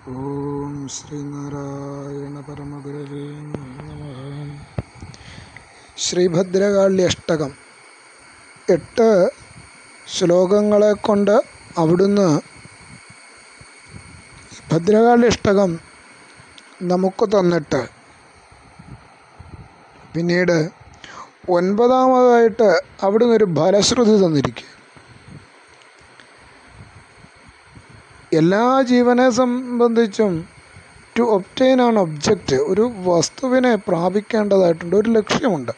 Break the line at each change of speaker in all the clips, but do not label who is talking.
ഓം ശ്രീനാരായണ പരമഗുരവേ നമ ശ്രീഭദ്രകാളി അഷ്ടകം എട്ട് ശ്ലോകങ്ങളെ കൊണ്ട് അവിടുന്ന് ഭദ്രകാളി അഷ്ടകം നമുക്ക് തന്നിട്ട് പിന്നീട് ഒൻപതാമതായിട്ട് അവിടുന്ന് ഒരു ഫലശ്രുതി തന്നിരിക്കുക എല്ലാ ജീവനെ സംബന്ധിച്ചും ടു ഒപ്റ്റെയിൻ ആൻ ഒബ്ജക്റ്റ് ഒരു വസ്തുവിനെ പ്രാപിക്കേണ്ടതായിട്ടുണ്ട് ഒരു ലക്ഷ്യമുണ്ട്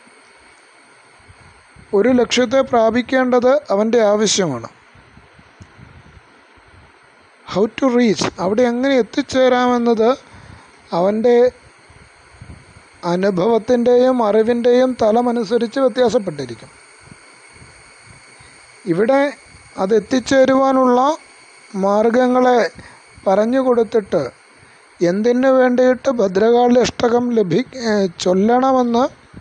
ഒരു ലക്ഷ്യത്തെ പ്രാപിക്കേണ്ടത് അവൻ്റെ ആവശ്യമാണ് ഹൗ ടു റീച്ച് അവിടെ എങ്ങനെ എത്തിച്ചേരാമെന്നത് അവൻ്റെ അനുഭവത്തിൻ്റെയും അറിവിൻ്റെയും തലമനുസരിച്ച് വ്യത്യാസപ്പെട്ടിരിക്കും ഇവിടെ അത് എത്തിച്ചേരുവാനുള്ള മാർഗങ്ങളെ പറഞ്ഞു കൊടുത്തിട്ട് എന്തിനു വേണ്ടിയിട്ട് ഭദ്രകാളി അഷ്ടകം ലഭി ചൊല്ലണമെന്ന്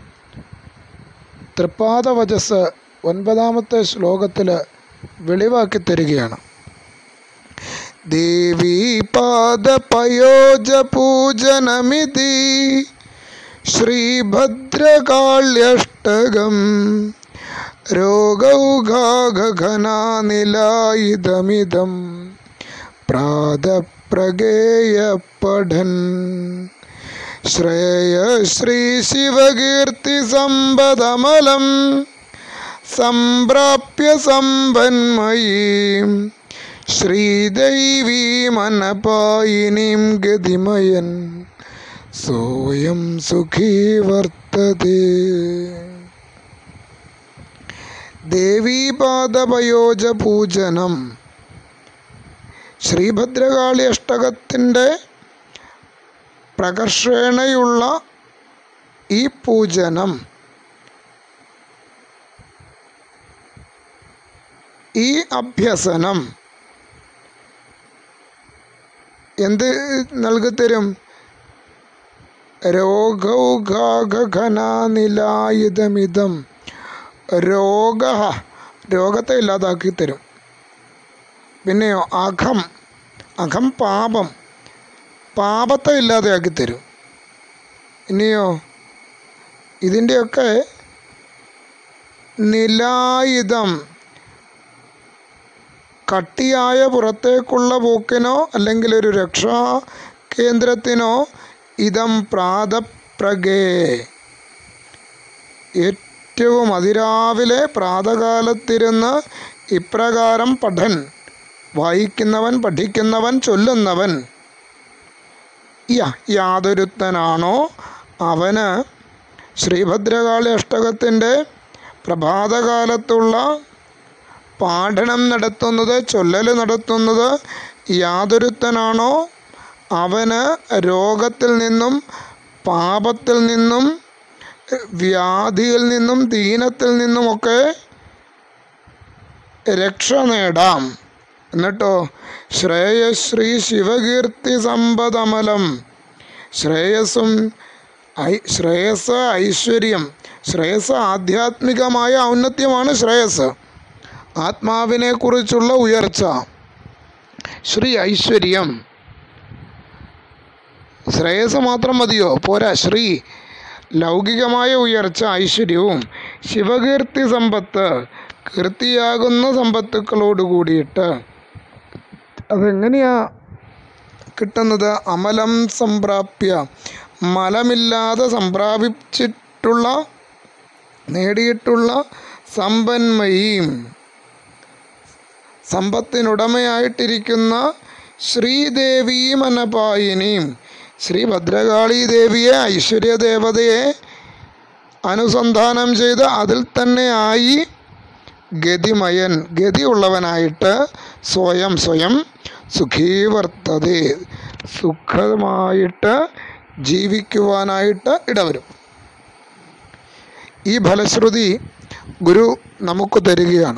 തൃപ്പാദവചസ് ഒൻപതാമത്തെ ശ്ലോകത്തിൽ വെളിവാക്കി തരികയാണ് ദേവീ പാദപയോജ പൂജനമിതി ശ്രീഭദ്രകാള്യഷ്ടകം രോഗൗഘാഘനാനിലായുധമിതം പ്രാതപ്രഗേയപഠൻ ശ്രേയശ്രീ ശിവകീർത്തി സമ്പദമലം സംപ്രാപ്യ സമ്പന്മയീം ശ്രീദൈവീമനപായിനീം ഗതിമയൻ സോയം സുഖീ വർത്തതേ ദേവീപാദപയോജ പൂജനം ശ്രീഭദ്രകാളി അഷ്ടകത്തിൻ്റെ പ്രകർഷേണയുള്ള ഈ പൂജനം ഈ അഭ്യസനം എന്ത് നൽകിത്തരും രോഗൗഘാഘനാനിലായുധമിതം രോഗ രോഗത്തെ ഇല്ലാതാക്കി തരും പിന്നെയോ അഘം അഘം പാപം പാപത്തെ ഇല്ലാതെയാക്കി തരും ഇനിയോ ഇതിൻ്റെയൊക്കെ നിലായുധം കട്ടിയായ പുറത്തേക്കുള്ള പോക്കിനോ അല്ലെങ്കിൽ ഒരു രക്ഷാ കേന്ദ്രത്തിനോ ഇതം പ്രാതപ്രഗേ ഏറ്റവും അതിരാവിലെ പ്രാതകാലത്തിരുന്ന് ഇപ്രകാരം പഠൻ വായിക്കുന്നവൻ പഠിക്കുന്നവൻ ചൊല്ലുന്നവൻ യാതൊരുത്തനാണോ അവന് ശ്രീഭദ്രകാളി അഷ്ടകത്തിൻ്റെ പ്രഭാതകാലത്തുള്ള പാഠനം നടത്തുന്നത് ചൊല്ലൽ നടത്തുന്നത് യാതൊരുത്തനാണോ അവന് രോഗത്തിൽ നിന്നും പാപത്തിൽ നിന്നും വ്യാധിയിൽ നിന്നും ദീനത്തിൽ നിന്നുമൊക്കെ രക്ഷ നേടാം എന്നിട്ടോ ശ്രേയശ്രീ ശിവകീർത്തി സമ്പദമലം ശ്രേയസ്സും ഐ ശ്രേയസ് ഐശ്വര്യം ശ്രേയസ് ആധ്യാത്മികമായ ഔന്നത്യമാണ് ശ്രേയസ് ആത്മാവിനെക്കുറിച്ചുള്ള ഉയർച്ച ശ്രീ ഐശ്വര്യം ശ്രേയസ് മാത്രം മതിയോ പോരാ ശ്രീ ലൗകികമായ ഉയർച്ച ഐശ്വര്യവും ശിവകീർത്തി സമ്പത്ത് കീർത്തിയാകുന്ന സമ്പത്തുക്കളോട് കൂടിയിട്ട് അതെങ്ങനെയാ കിട്ടുന്നത് അമലം സംപ്രാപ്യ മലമില്ലാതെ സംപ്രാപിച്ചിട്ടുള്ള നേടിയിട്ടുള്ള സമ്പന്മയും സമ്പത്തിനുടമയായിട്ടിരിക്കുന്ന ശ്രീദേവിയും അനപായിനിയും ശ്രീ ഭദ്രകാളി ദേവിയെ ഐശ്വര്യ ദേവതയെ അനുസന്ധാനം ചെയ്ത് അതിൽ തന്നെ ആയി ഗതിമയൻ ഗതിയുള്ളവനായിട്ട് സ്വയം സ്വയം സുഖീവർത്തതേ സുഖമായിട്ട് ജീവിക്കുവാനായിട്ട് ഇടവരും ഈ ഫലശ്രുതി ഗുരു നമുക്ക് തരികയാണ്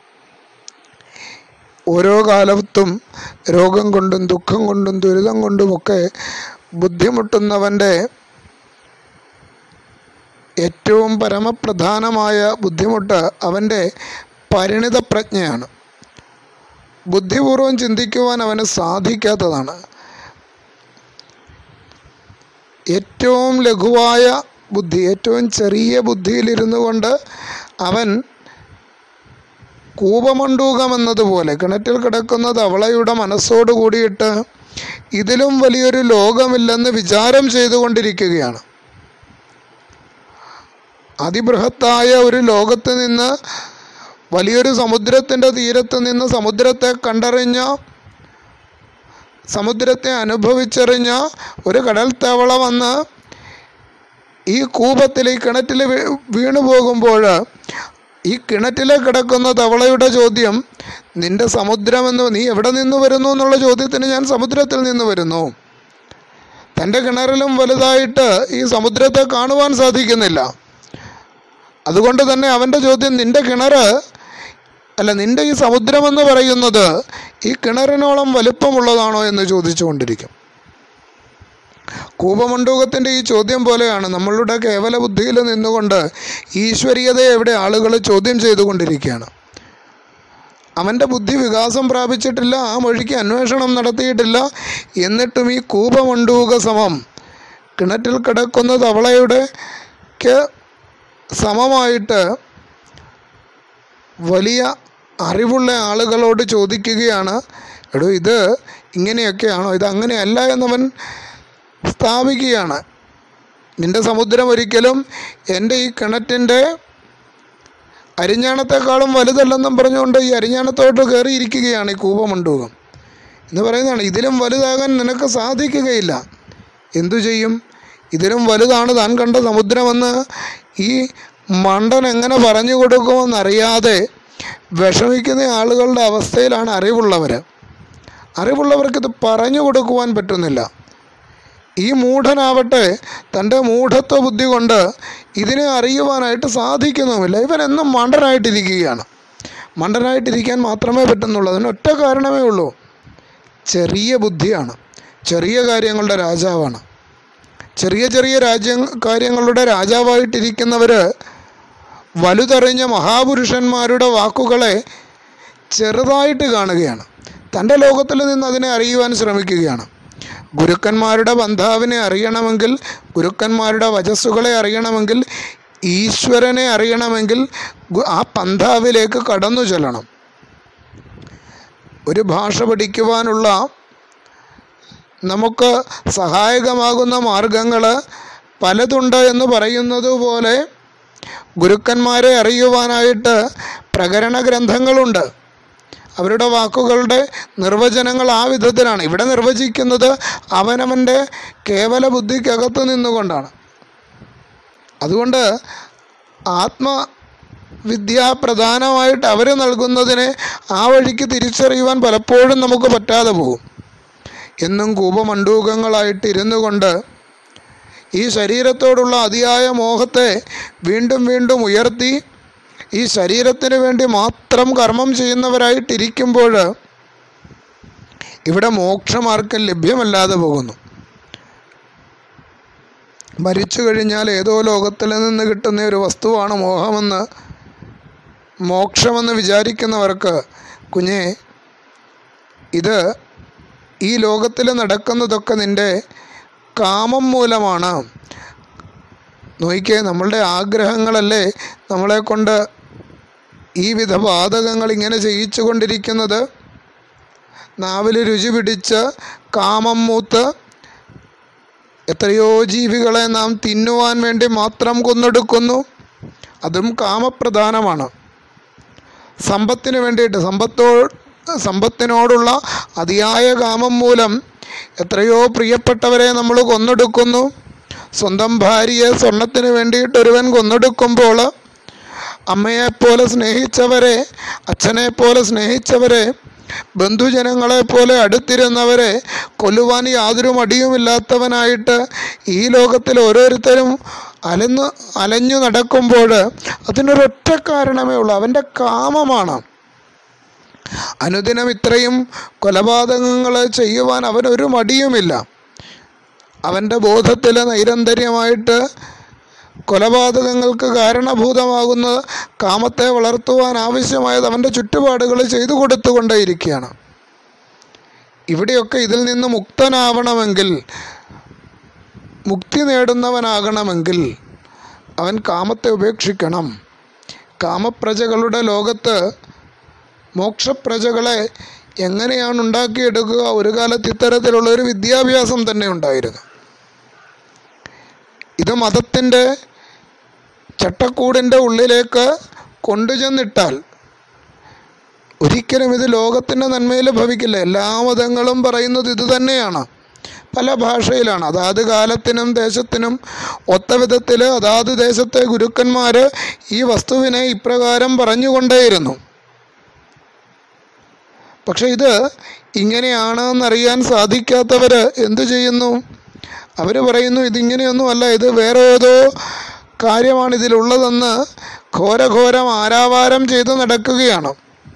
ഓരോ കാലത്തും രോഗം കൊണ്ടും ദുഃഖം കൊണ്ടും ദുരിതം കൊണ്ടുമൊക്കെ ബുദ്ധിമുട്ടുന്നവൻ്റെ ഏറ്റവും പരമപ്രധാനമായ ബുദ്ധിമുട്ട് അവൻ്റെ പരിണിത പ്രജ്ഞയാണ് ബുദ്ധിപൂർവം ചിന്തിക്കുവാൻ അവന് സാധിക്കാത്തതാണ് ഏറ്റവും ലഘുവായ ബുദ്ധി ഏറ്റവും ചെറിയ ബുദ്ധിയിലിരുന്നു കൊണ്ട് അവൻ കൂപമണ്ടൂകം എന്നതുപോലെ കിണറ്റിൽ കിടക്കുന്ന തവളയുടെ മനസ്സോട് കൂടിയിട്ട് ഇതിലും വലിയൊരു ലോകമില്ലെന്ന് വിചാരം ചെയ്തുകൊണ്ടിരിക്കുകയാണ് അതിബൃഹത്തായ ഒരു ലോകത്ത് നിന്ന് വലിയൊരു സമുദ്രത്തിൻ്റെ തീരത്ത് നിന്ന് സമുദ്രത്തെ കണ്ടറിഞ്ഞ സമുദ്രത്തെ അനുഭവിച്ചറിഞ്ഞ ഒരു കടൽ തവള വന്ന് ഈ കൂപത്തിൽ ഈ കിണറ്റിൽ വീ- വീണു പോകുമ്പോൾ ഈ കിണറ്റിൽ കിടക്കുന്ന തവളയുടെ ചോദ്യം നിന്റെ സമുദ്രമെന്ന് നീ എവിടെ നിന്ന് വരുന്നു എന്നുള്ള ചോദ്യത്തിന് ഞാൻ സമുദ്രത്തിൽ നിന്ന് വരുന്നു തൻ്റെ കിണറിലും വലുതായിട്ട് ഈ സമുദ്രത്തെ കാണുവാൻ സാധിക്കുന്നില്ല അതുകൊണ്ട് തന്നെ അവൻ്റെ ചോദ്യം നിന്റെ കിണർ അല്ല നിന്റെ ഈ സമുദ്രമെന്ന് പറയുന്നത് ഈ കിണറിനോളം വലുപ്പമുള്ളതാണോ എന്ന് ചോദിച്ചുകൊണ്ടിരിക്കും കൂപമണ്ഡൂകത്തിൻ്റെ ഈ ചോദ്യം പോലെയാണ് നമ്മളുടെ കേവല ബുദ്ധിയിൽ നിന്നുകൊണ്ട് ഈശ്വരീയതയെ എവിടെ ആളുകൾ ചോദ്യം ചെയ്തുകൊണ്ടിരിക്കുകയാണ് അവൻ്റെ ബുദ്ധി വികാസം പ്രാപിച്ചിട്ടില്ല ആ വഴിക്ക് അന്വേഷണം നടത്തിയിട്ടില്ല എന്നിട്ടും ഈ കൂപമണ്ഡൂക സമം കിണറ്റിൽ കിടക്കുന്ന തവളയുടെ ക്ക് സമമായിട്ട് വലിയ അറിവുള്ള ആളുകളോട് ചോദിക്കുകയാണ് എടോ ഇത് ഇങ്ങനെയൊക്കെയാണോ ഇത് അങ്ങനെയല്ല എന്നവൻ സ്ഥാപിക്കുകയാണ് നിന്റെ സമുദ്രം ഒരിക്കലും എൻ്റെ ഈ കിണറ്റിൻ്റെ അരിഞ്ഞാണത്തെക്കാളും വലുതല്ലെന്നും പറഞ്ഞുകൊണ്ട് ഈ അരിഞ്ഞാണത്തോട്ട് കയറിയിരിക്കുകയാണ് ഈ കൂപമണ്ടൂകം എന്ന് പറയുന്നതാണ് ഇതിലും വലുതാകാൻ നിനക്ക് സാധിക്കുകയില്ല എന്തു ചെയ്യും ഇതിലും വലുതാണ് താൻ കണ്ട സമുദ്രമെന്ന് ഈ മണ്ടൻ എങ്ങനെ പറഞ്ഞു കൊടുക്കുമെന്നറിയാതെ വിഷമിക്കുന്ന ആളുകളുടെ അവസ്ഥയിലാണ് അറിവുള്ളവർ അറിവുള്ളവർക്കിത് പറഞ്ഞു കൊടുക്കുവാൻ പറ്റുന്നില്ല ഈ മൂഢനാവട്ടെ തൻ്റെ മൂഢത്വ ബുദ്ധി കൊണ്ട് ഇതിനെ അറിയുവാനായിട്ട് സാധിക്കുന്നുമില്ല ഇവൻ എന്നും മണ്ടനായിട്ടിരിക്കുകയാണ് മണ്ടനായിട്ടിരിക്കാൻ മാത്രമേ പറ്റുന്നുള്ളൂ അതിന് ഒറ്റ കാരണമേ ഉള്ളൂ ചെറിയ ബുദ്ധിയാണ് ചെറിയ കാര്യങ്ങളുടെ രാജാവാണ് ചെറിയ ചെറിയ രാജ്യ കാര്യങ്ങളുടെ രാജാവായിട്ടിരിക്കുന്നവർ വലുതറിഞ്ഞ മഹാപുരുഷന്മാരുടെ വാക്കുകളെ ചെറുതായിട്ട് കാണുകയാണ് തൻ്റെ ലോകത്തിൽ നിന്ന് അതിനെ അറിയുവാൻ ശ്രമിക്കുകയാണ് ഗുരുക്കന്മാരുടെ ബന്ധാവിനെ അറിയണമെങ്കിൽ ഗുരുക്കന്മാരുടെ വചസ്സുകളെ അറിയണമെങ്കിൽ ഈശ്വരനെ അറിയണമെങ്കിൽ ഗു- ആ പന്ഥാവിലേക്ക് കടന്നു ചെല്ലണം ഒരു ഭാഷ പഠിക്കുവാനുള്ള നമുക്ക് സഹായകമാകുന്ന മാർഗങ്ങൾ പലതുണ്ട് എന്ന് പറയുന്നത് പോലെ ഗുരുക്കന്മാരെ അറിയുവാനായിട്ട് പ്രകരണ ഗ്രന്ഥങ്ങളുണ്ട് അവരുടെ വാക്കുകളുടെ നിർവചനങ്ങൾ ആ വിധത്തിലാണ് ഇവിടെ നിർവചിക്കുന്നത് അവനവൻ്റെ കേവല ബുദ്ധിക്കകത്ത് നിന്നുകൊണ്ടാണ് അതുകൊണ്ട് ആത്മവിദ്യ പ്രധാനമായിട്ട് അവർ നൽകുന്നതിനെ ആ വഴിക്ക് തിരിച്ചറിയുവാൻ പലപ്പോഴും നമുക്ക് പറ്റാതെ പോകും എന്നും കൂപമണ്ടൂകങ്ങളായിട്ട് ഇരുന്നു കൊണ്ട് ഈ ശരീരത്തോടുള്ള അതിയായ മോഹത്തെ വീണ്ടും വീണ്ടും ഉയർത്തി ഈ ശരീരത്തിന് വേണ്ടി മാത്രം കർമ്മം ചെയ്യുന്നവരായിട്ടിരിക്കുമ്പോൾ ഇവിടെ മോക്ഷമാർക്കും ലഭ്യമല്ലാതെ പോകുന്നു മരിച്ചു കഴിഞ്ഞാൽ ഏതോ ലോകത്തിൽ നിന്ന് കിട്ടുന്ന ഒരു വസ്തുവാണ് മോഹമെന്ന് മോക്ഷമെന്ന് വിചാരിക്കുന്നവർക്ക് കുഞ്ഞെ ഇത് ഈ ലോകത്തിൽ നടക്കുന്നതൊക്കെ നിൻ്റെ കാമം മൂലമാണ് നോക്കിക്കേ നമ്മളുടെ ആഗ്രഹങ്ങളല്ലേ നമ്മളെ കൊണ്ട് ഈ വിധ ബാധകങ്ങൾ ഇങ്ങനെ ചെയ്യിച്ചു കൊണ്ടിരിക്കുന്നത് നാവിൽ രുചി പിടിച്ച് കാമം മൂത്ത് എത്രയോ ജീവികളെ നാം തിന്നുവാൻ വേണ്ടി മാത്രം കൊന്നെടുക്കുന്നു അതും കാമപ്രധാനമാണ് സമ്പത്തിന് വേണ്ടിയിട്ട് സമ്പത്തോ സമ്പത്തിനോടുള്ള അതിയായ കാമം മൂലം എത്രയോ പ്രിയപ്പെട്ടവരെ നമ്മൾ കൊന്നെടുക്കുന്നു സ്വന്തം ഭാര്യയെ സ്വർണത്തിന് വേണ്ടിയിട്ട് ഒരുവൻ കൊന്നെടുക്കുമ്പോൾ അമ്മയെപ്പോലെ സ്നേഹിച്ചവരെ അച്ഛനെപ്പോലെ സ്നേഹിച്ചവരെ ബന്ധുജനങ്ങളെപ്പോലെ അടുത്തിരുന്നവരെ കൊല്ലുവാൻ യാതൊരു മടിയുമില്ലാത്തവനായിട്ട് ഈ ലോകത്തിൽ ഓരോരുത്തരും അലന്ന് അലഞ്ഞു നടക്കുമ്പോൾ അതിനൊരൊറ്റ കാരണമേ ഉള്ളൂ അവൻ്റെ കാമമാണ് അനുദിനം ഇത്രയും കൊലപാതകങ്ങൾ ചെയ്യുവാൻ അവനൊരു മടിയുമില്ല അവൻ്റെ ബോധത്തിൽ നൈരന്തര്യമായിട്ട് കൊലപാതകങ്ങൾക്ക് കാരണഭൂതമാകുന്ന കാമത്തെ വളർത്തുവാൻ ആവശ്യമായത് അവൻ്റെ ചുറ്റുപാടുകൾ ചെയ്തു കൊടുത്തുകൊണ്ടേയിരിക്കുകയാണ് ഇവിടെയൊക്കെ ഇതിൽ നിന്ന് മുക്തനാവണമെങ്കിൽ മുക്തി നേടുന്നവനാകണമെങ്കിൽ അവൻ കാമത്തെ ഉപേക്ഷിക്കണം കാമപ്രജകളുടെ ലോകത്ത് മോക്ഷപ്രജകളെ എങ്ങനെയാണ് ഉണ്ടാക്കിയെടുക്കുക ഒരു കാലത്ത് ഇത്തരത്തിലുള്ള ഒരു വിദ്യാഭ്യാസം തന്നെ ഉണ്ടായിരുന്നു ഇത് മതത്തിൻ്റെ ചട്ടക്കൂടിൻ്റെ ഉള്ളിലേക്ക് കൊണ്ടുചെന്നിട്ടാൽ ഒരിക്കലും ഇത് ലോകത്തിൻ്റെ നന്മയിൽ ഭവിക്കില്ല എല്ലാ മതങ്ങളും പറയുന്നത് ഇത് തന്നെയാണ് പല ഭാഷയിലാണ് അതാത് കാലത്തിനും ദേശത്തിനും ഒത്ത വിധത്തിൽ അതാത് ദേശത്തെ ഗുരുക്കന്മാർ ഈ വസ്തുവിനെ ഇപ്രകാരം പറഞ്ഞുകൊണ്ടേയിരുന്നു പക്ഷെ ഇത് ഇങ്ങനെയാണെന്നറിയാൻ സാധിക്കാത്തവർ എന്തു ചെയ്യുന്നു അവർ പറയുന്നു ഇതിങ്ങനെയൊന്നുമല്ല ഇത് വേറെ ഏതോ കാര്യമാണ് ഇതിലുള്ളതെന്ന് ഘോരഘോരം ആരാവാരം ചെയ്ത് നടക്കുകയാണ്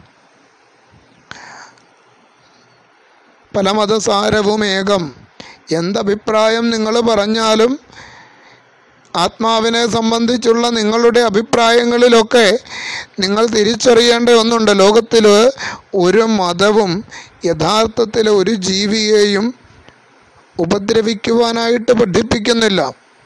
പല മതസാരവും ഏകം എന്തഭിപ്രായം നിങ്ങൾ പറഞ്ഞാലും ആത്മാവിനെ സംബന്ധിച്ചുള്ള നിങ്ങളുടെ അഭിപ്രായങ്ങളിലൊക്കെ നിങ്ങൾ തിരിച്ചറിയേണ്ട ഒന്നുണ്ട് ലോകത്തിൽ ഒരു മതവും യഥാർത്ഥത്തിൽ ഒരു ജീവിയെയും ഉപദ്രവിക്കുവാനായിട്ട് പഠിപ്പിക്കുന്നില്ല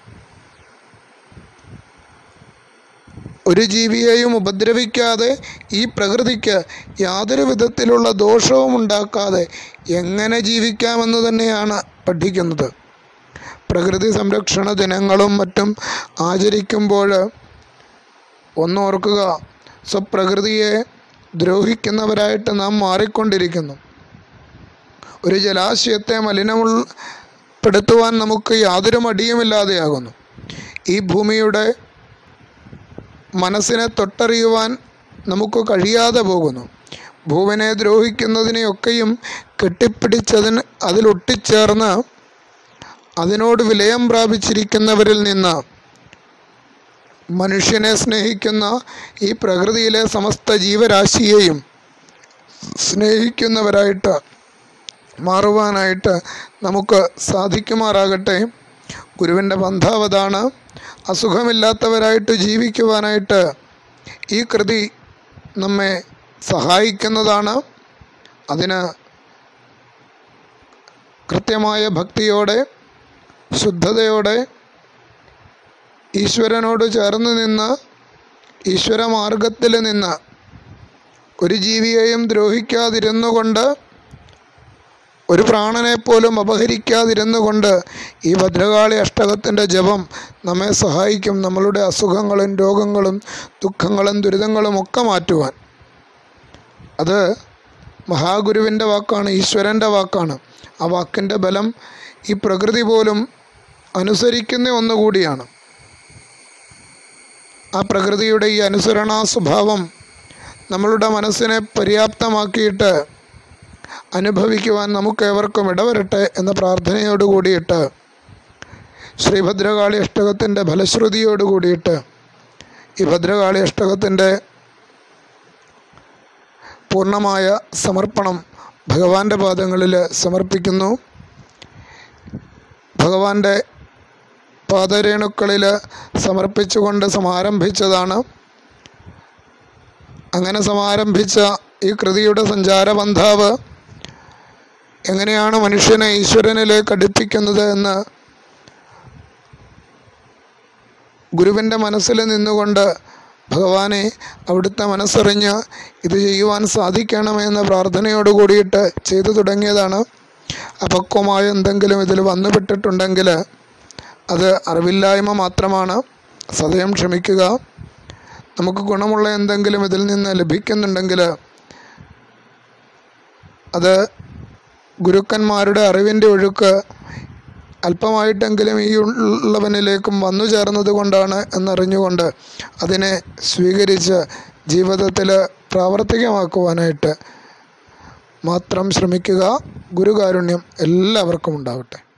ഒരു ജീവിയെയും ഉപദ്രവിക്കാതെ ഈ പ്രകൃതിക്ക് യാതൊരു വിധത്തിലുള്ള ദോഷവും ഉണ്ടാക്കാതെ എങ്ങനെ ജീവിക്കാമെന്ന് തന്നെയാണ് പഠിക്കുന്നത് പ്രകൃതി സംരക്ഷണ ദിനങ്ങളും മറ്റും ആചരിക്കുമ്പോൾ ഒന്നോർക്കുക സ്വപ്രകൃതിയെ ദ്രോഹിക്കുന്നവരായിട്ട് നാം മാറിക്കൊണ്ടിരിക്കുന്നു ഒരു ജലാശയത്തെ മലിനപ്പെടുത്തുവാൻ നമുക്ക് യാതൊരു മടിയുമില്ലാതെയാകുന്നു ഈ ഭൂമിയുടെ മനസ്സിനെ തൊട്ടറിയുവാൻ നമുക്ക് കഴിയാതെ പോകുന്നു ഭൂവിനെ ദ്രോഹിക്കുന്നതിനെയൊക്കെയും കെട്ടിപ്പിടിച്ചതിന് അതിലൊട്ടിച്ചേർന്ന് അതിനോട് വിലയം പ്രാപിച്ചിരിക്കുന്നവരിൽ നിന്ന് മനുഷ്യനെ സ്നേഹിക്കുന്ന ഈ പ്രകൃതിയിലെ സമസ്ത ജീവരാശിയെയും സ്നേഹിക്കുന്നവരായിട്ട് മാറുവാനായിട്ട് നമുക്ക് സാധിക്കുമാറാകട്ടെ ഗുരുവിൻ്റെ ബന്ധാവതാണ് അസുഖമില്ലാത്തവരായിട്ട് ജീവിക്കുവാനായിട്ട് ഈ കൃതി നമ്മെ സഹായിക്കുന്നതാണ് അതിന് കൃത്യമായ ഭക്തിയോടെ ശുദ്ധതയോടെ ഈശ്വരനോട് ചേർന്ന് നിന്ന് ഈശ്വര മാർഗത്തിൽ നിന്ന് ഒരു ജീവിയെയും ദ്രോഹിക്കാതിരുന്നു കൊണ്ട് ഒരു പ്രാണനെ പോലും അപഹരിക്കാതിരുന്നു കൊണ്ട് ഈ ഭദ്രകാളി അഷ്ടകത്തിൻ്റെ ജപം നമ്മെ സഹായിക്കും നമ്മളുടെ അസുഖങ്ങളും രോഗങ്ങളും ദുഃഖങ്ങളും ദുരിതങ്ങളും ഒക്കെ മാറ്റുവാൻ അത് മഹാഗുരുവിൻ്റെ വാക്കാണ് ഈശ്വരൻ്റെ വാക്കാണ് ആ വാക്കിൻ്റെ ബലം ഈ പ്രകൃതി പോലും അനുസരിക്കുന്ന ഒന്നുകൂടിയാണ് ആ പ്രകൃതിയുടെ ഈ അനുസരണാ സ്വഭാവം നമ്മളുടെ മനസ്സിനെ പര്യാപ്തമാക്കിയിട്ട് അനുഭവിക്കുവാൻ നമുക്കേവർക്കും ഇടവരട്ടെ എന്ന പ്രാർത്ഥനയോട് കൂടിയിട്ട് ശ്രീഭദ്രകാളി അഷ്ടകത്തിൻ്റെ ഫലശ്രുതിയോട് കൂടിയിട്ട് ഈ ഭദ്രകാളി അഷ്ടകത്തിൻ്റെ പൂർണ്ണമായ സമർപ്പണം ഭഗവാന്റെ പാദങ്ങളിൽ സമർപ്പിക്കുന്നു ഭഗവാന്റെ പാദരേണുക്കളിൽ സമർപ്പിച്ചുകൊണ്ട് സമാരംഭിച്ചതാണ് അങ്ങനെ സമാരംഭിച്ച ഈ കൃതിയുടെ സഞ്ചാരപന്ഥാവ് എങ്ങനെയാണ് മനുഷ്യനെ ഈശ്വരനിലേക്ക് അടുപ്പിക്കുന്നത് എന്ന് ഗുരുവിൻ്റെ മനസ്സിൽ നിന്നുകൊണ്ട് ഭഗവാനെ അവിടുത്തെ മനസ്സറിഞ്ഞ് ഇത് ചെയ്യുവാൻ സാധിക്കണമെന്ന പ്രാർത്ഥനയോട് കൂടിയിട്ട് ചെയ്തു തുടങ്ങിയതാണ് അപക്വമായ എന്തെങ്കിലും ഇതിൽ വന്നുപെട്ടിട്ടുണ്ടെങ്കിൽ അത് അറിവില്ലായ്മ മാത്രമാണ് സദയം ക്ഷമിക്കുക നമുക്ക് ഗുണമുള്ള എന്തെങ്കിലും ഇതിൽ നിന്ന് ലഭിക്കുന്നുണ്ടെങ്കിൽ അത് ഗുരുക്കന്മാരുടെ അറിവിൻ്റെ ഒഴുക്ക് അല്പമായിട്ടെങ്കിലും ഈ ഉള്ളവനിലേക്കും വന്നു ചേർന്നത് കൊണ്ടാണ് എന്നറിഞ്ഞുകൊണ്ട് അതിനെ സ്വീകരിച്ച് ജീവിതത്തിൽ പ്രാവർത്തികമാക്കുവാനായിട്ട് മാത്രം ശ്രമിക്കുക ഗുരുകാരുണ്യം എല്ലാവർക്കും ഉണ്ടാവട്ടെ